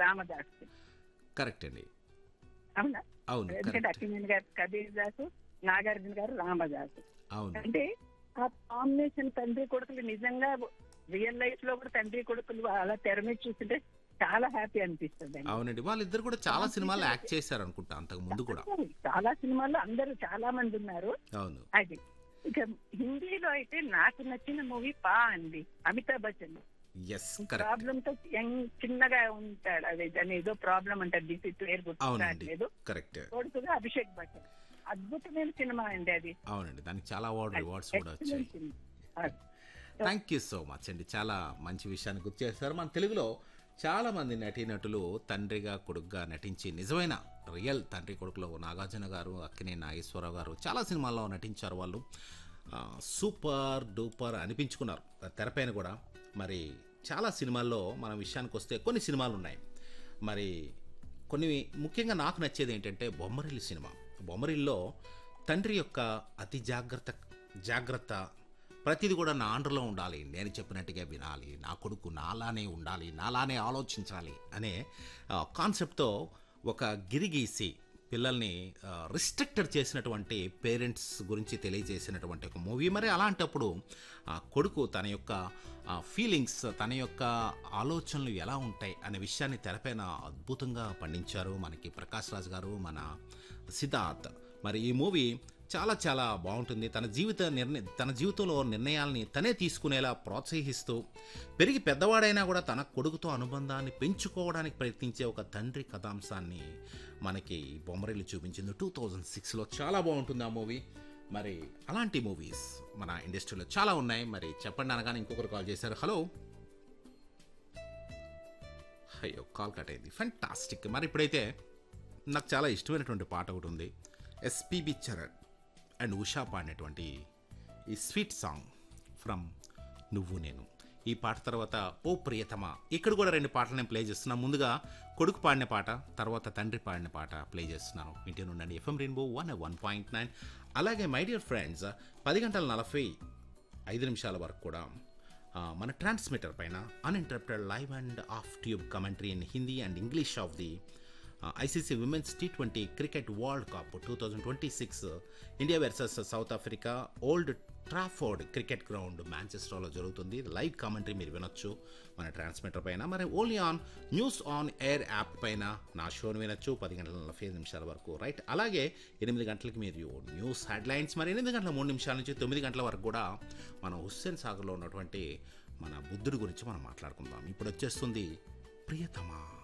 Ramdas correct అండి అవునా అవును ఎందుకంటే కరెక్ట్ అక్కినేని గారు కబీర్ దాసు నాగార్జున గారు రామదాసు అవును అంటే ఆ కాంబినేషన్ తండ్రి కొడుకులు నిజంగా రియల్ లైఫ్ లో కూడా తండ్రి కొడుకులు అలా తెర మీద చూస్తుంటే చాలా హ్యాపీ అనిపిస్తుంది అండి. అవునండి వాళ్ళిద్దరు కూడా చాలా సినిమాలు యాక్ట్ చేశారు అనుకుంటా అంతకు ముందు కూడా చాలా సినిమాల్లో అందరూ చాలా మంది ఉన్నారు అవును అది ఇక హిందీలో అయితే నాకు నచ్చిన మూవీ పా అండి Amitabh Bachchan yes correct problem తో యంగ్ చిన్నగా ఉంటాడు అది దాని ఏదో ప్రాబ్లం అంటారు డిసి పేరు అవునండి గుర్తురాట్లేదు కరెక్ట్ కొడుకుగా అభిషేక్ బచ్చన్ అద్భుతమైన సినిమా అండి అది అవునండి దానికి చాలా అవార్డు రివార్డ్స్ కూడా వచ్చాయి Excellent సినిమా. అది. థ్యాంక్ యూ సో మచ్ అండి చాలా మంచి విషయాన్ని గుర్తు చేశారు మన తెలుగులో చాలా మంది నటీనటులు తండ్రిగా కొడుకుగా నటించి నిజమైన రియల్ తండ్రి కొడుకులో నాగార్జున గారు అక్కినే నాగేశ్వరరావు గారు చాలా సినిమాల్లో నటించారు వాళ్ళు ఆ, సూపర్ డూపర్ అనిపించుకున్నారు తెరపైన కూడా మరి చాలా సినిమాల్లో మన విషయానికి వస్తే కొన్ని సినిమాలు ఉన్నాయి మరి కొన్ని ముఖ్యంగా నాకు నచ్చేది ఏంటంటే బొమ్మరిల్లు సినిమా బొమ్మరిల్లో తండ్రి యొక్క అతి జాగ్రత్త జాగ్రత్త ప్రతిదీ కూడా నా అండర్లో ఉండాలి నేను చెప్పినట్టుగా వినాలి నా కొడుకు నాలానే ఉండాలి నాలానే ఆలోచించాలి అనే ఆ, కాన్సెప్ట్తో ఒక గిరి గీసి పిల్లల్ని రిస్ట్రిక్టెడ్ చేసినటువంటి పేరెంట్స్ గురించి తెలియజేసినటువంటి ఒక మూవీ మరి అలాంటప్పుడు ఆ కొడుకు తన యొక్క ఫీలింగ్స్ తన యొక్క ఆలోచనలు ఎలా ఉంటాయి అనే విషయాన్ని తెరపైన అద్భుతంగా పండించారు మనకి ప్రకాష్ రాజ్ గారు మన సిద్ధార్థ్ మరి ఈ మూవీ చాలా చాలా బాగుంటుంది తన జీవిత నిర్ణయ తన జీవితంలో నిర్ణయాల్ని తనే తీసుకునేలా ప్రోత్సహిస్తూ పెరిగి పెద్దవాడైనా కూడా తన కొడుకుతో అనుబంధాన్ని పెంచుకోవడానికి ప్రయత్నించే ఒక తండ్రి కథాంశాన్ని మనకి బొమ్మరిల్లు చూపించింది టూ థౌజండ్ సిక్స్లో చాలా బాగుంటుంది ఆ మూవీ మరి అలాంటి మూవీస్ మన ఇండస్ట్రీలో చాలా ఉన్నాయి మరి చెప్పండి అనగానే ఇంకొకరు కాల్ చేశారు హలో అయ్యో కాల్ కట్ అయింది ఫెంటాస్టిక్ మరి ఇప్పుడైతే నాకు చాలా ఇష్టమైనటువంటి పాట ఒకటి ఉంది ఎస్పిబి చరణ్ అండ్ ఉషా పాడినటువంటి ఈ స్వీట్ సాంగ్ ఫ్రమ్ నువ్వు నేను ఈ పాట తర్వాత ఓ ప్రియతమ ఇక్కడ కూడా రెండు పాటలు నేను ప్లే చేస్తున్నాను ముందుగా కొడుకు పాడిన పాట తర్వాత తండ్రి పాడిన పాట ప్లే చేస్తున్నాను ఇంటి నుండి FM rainbow one one point nine అలాగే మై డియర్ ఫ్రెండ్స్ పది గంటల నలభై ఐదు నిమిషాల వరకు కూడా ఆ, మన ట్రాన్స్మిటర్ పైన uninterrupted live and off tube commentary in Hindi and English of the ICC women's T twenty cricket world cup two thousand twenty six India versus South Africa Old Trafford cricket ground మాంచెస్టర్లో జరుగుతుంది live commentary మీరు వినొచ్చు మన transmitter పైన మరి only on news on air app పైన నా షోని వినొచ్చు పది గంటల నలభై ఐదు నిమిషాల వరకు రైట్ అలాగే ఎనిమిది గంటలకి మీరు న్యూస్ హెడ్లైన్స్ మరి ఎనిమిది గంటల మూడు నిమిషాల నుంచి తొమ్మిది గంటల వరకు కూడా మన హుస్సేన్ సాగర్లో ఉన్నటువంటి మన బుద్ధుడి గురించి మనం మాట్లాడుకుందాం ఇప్పుడు వచ్చేస్తుంది ప్రియతమా